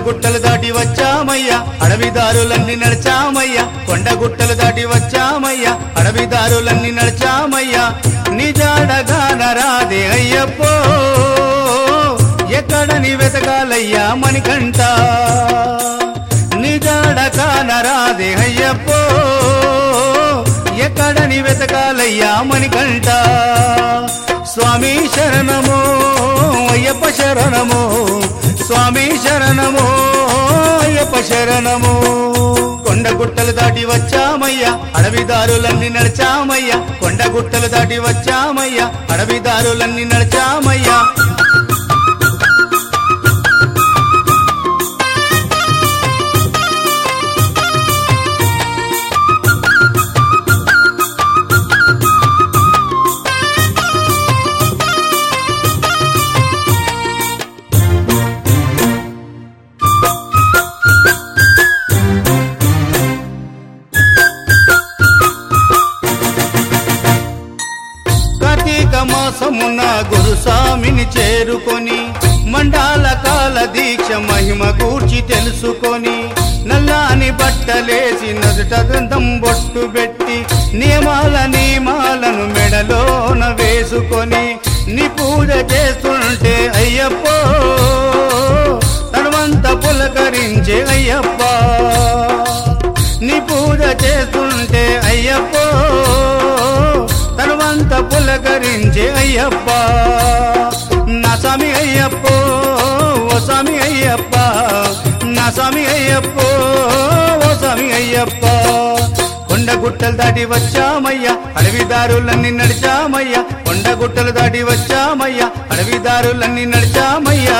గుట్టలు దాటి వచ్చామయ్యా అడవిదారులన్నీ నడిచామయ్యా కొండ గుట్టలు దాటి వచ్చామయ్యా అడవిదారులన్నీ నడిచామయ్యా నిజాడగాన రాదే అయ్యప్పో ఎక్కడ నీ వెతకాలయ్యా మణికంట నిజాడగాన రాదే అయ్యప్పో ఎక్కడ నీ వెతకాలయ్యా మణికంట స్వామి శరణమో అయ్యప్ప శరణమో స్వామి శరణమో అయ్యప్ప శరణమో కొండ గుట్టలు దాటి వచ్చామయ్యా అడవిదారులన్నీ నడిచామయ్యా కొండ గుట్టలు దాటి వచ్చామయ్యా అడవిదారులన్నీ నడిచామయ్యా కార్తీక మాసమున గురుస్వామిని చేరుకొని మండాల కాల దీక్ష మహిమ గూర్చి తెలుసుకొని నల్లాని బట్టలేసి నదుట గంధం బొట్టు పెట్టి నియమాల నియమాలను మెడలోన వేసుకొని నీ పూజ చేస్తుంటే అయ్యప్పో తనవంత పులకరించే అయ్యప్ప నీ పూజ చేస్తుంటే అయ్యప్పో తరువంత పులకరించే అయ్యప్ప నా స్వామి అయ్యప్పో ఓ స్వామి అయ్యప్ప నా స్వామి అయ్యప్పో ఓ స్వామి అయ్యప్ప కొండ గుట్టలు దాటి వచ్చామయ్యా అడవిదారులన్నీ నడిచామయ్యా కొండ గుట్టలు దాటి వచ్చామయ్యా అడవిదారులన్నీ నడిచామయ్యా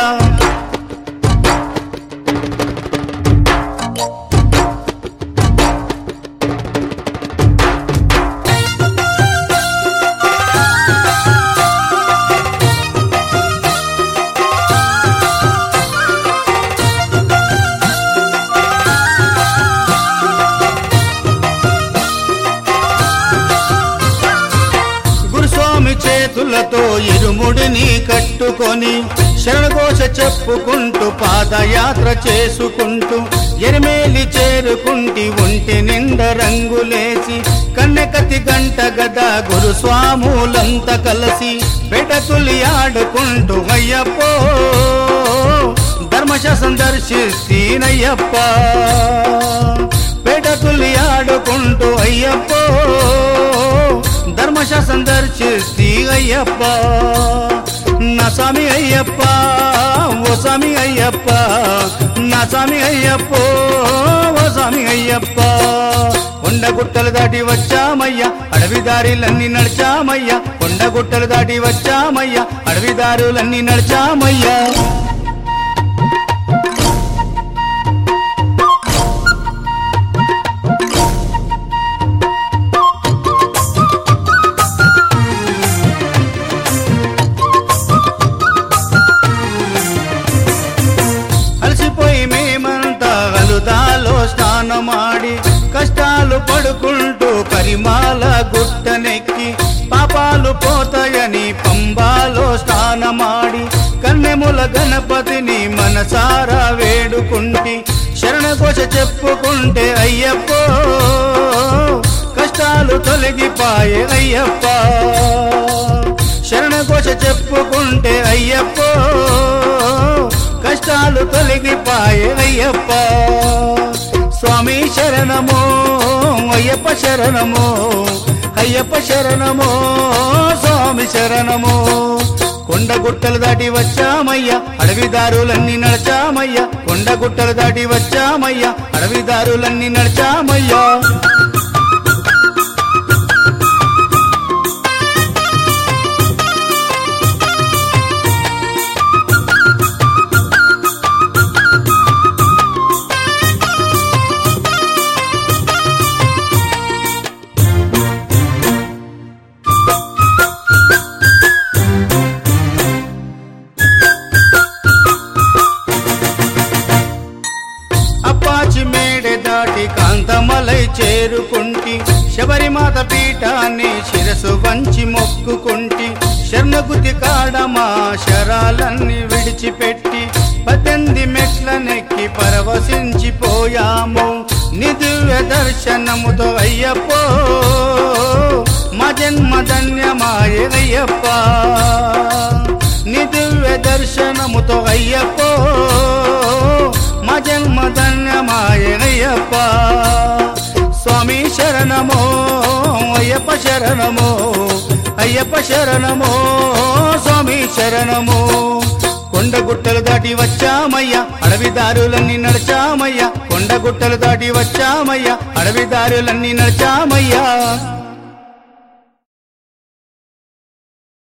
గురుస్వామి చేతులతో ఇరుముడిని కట్టుకొని శరణఘోష చెప్పుకుంటూ పాదయాత్ర చేసుకుంటూ ఎరిమేలి చేరుకుంటి ఒంటి నిండా రంగులేసి కన్నెకతి గంట గద గురుస్వాములంతా కలిసి పెటతులి ఆడుకుంటూ అయ్యప్పో ధర్మశాసం దర్శిస్తీనయ్యప్ప పెటతులి ఆడుకుంటూ అయ్యప్పో ధర్మశాసం దర్శిస్తీ అయ్యప్ప నా స్వామి అయ్యప్ప ఓ స్వామి అయ్యప్ప నా స్వామి అయ్యప్ప ఓ స్వామి అయ్యప్ప కొండ గుట్టలు దాటి వచ్చామయ్యా అడవిదారులన్నీ నడిచామయ్యా కొండ గుట్టలు దాటి వచ్చామయ్యా అడవిదారులన్నీ నడిచామయ్యా అలసిపోయి మేమంతా అలుదాలో స్నానమాడి కష్టాలు పడుకుంటూ కరిమాల గుట్టనెక్కి పాపాలు పోతాయని పంబాలో స్నానమాడి కన్నెముల గణపతిని మనసారా వేడుకుంటి శరణఘోష చెప్పుకుంటే అయ్యప్పో కష్టాలు తొలగిపాయే అయ్యప్ప శరణఘోష చెప్పుకుంటే అయ్యప్పో కష్టాలు తొలగిపాయే అయ్యప్ప స్వామి శరణమో అయ్యప్ప శరణమో అయ్యప్ప శరణమో స్వామి శరణమో కొండ గుట్టలు దాటి వచ్చామయ్యా అడవిదారులన్నీ నడిచామయ్యా కొండ గుట్టలు దాటి వచ్చామయ్యా అడవిదారులన్నీ నడిచామయ్యా అప్పాచి మేడె దాటి కాంతమలై చేరుకుంటి శబరిమాత పీఠాన్ని శిరసు వంచి మొక్కుకుంటి శరణగుతి కాడమా శరాలన్నీ విడిచిపెట్టి పద్దెనిమిది మెట్ల మెట్లనెక్కి పరవశించిపోయాము నిదివ్య దర్శనముతో అయ్యప్పో మా జన్మ ధన్యమాయే అయ్యప్ప నిదివ్య దర్శనముతో అయ్యప్పో మా జన్మ ధన్యమాయే అయ్యప్ప స్వామి శరణమో అయ్యప్ప శరణమో అయ్యప్ప శరణమో స్వామి శరణమో కొండ గుట్టలు దాటి వచ్చామయ్యా అడవి దారులన్నీ నడిచామయ్యా కొండ గుట్టలు దాటి వచ్చామయ్యా అడవి దారులన్నీ నడిచామయ్యా